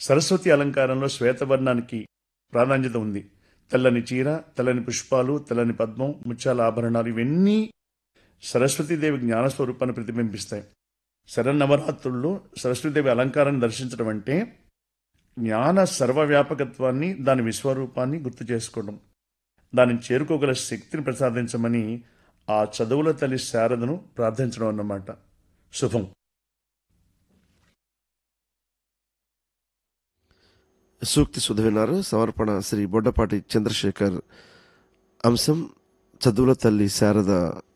సరస్వతి అలంకారంలో శ్వేతవర్ణానికి ప్రాధాన్యత ఉంది తెల్లని చీర తెల్లని పుష్పాలు తెల్లని పద్మం ముత్యాల ఆభరణాలు ఇవన్నీ సరస్వతీదేవి జ్ఞాన స్వరూపాన్ని ప్రతిబింబిస్తాయి శరన్నవరాత్రుల్లో సరస్వతీదేవి అలంకారాన్ని దర్శించడం అంటే జ్ఞాన సర్వవ్యాపకత్వాన్ని దాని విశ్వరూపాన్ని గుర్తు చేసుకోవడం దానిని చేరుకోగల శక్తిని ప్రసాదించమని ఆ చదువుల తల్లి శారదను ప్రార్థించడం అన్నమాట శుభం సూక్తి సుధ విన్నారు సమర్పణ శ్రీ బొడ్డపాటి చంద్రశేఖర్ అంశం చదువుల తల్లి శారద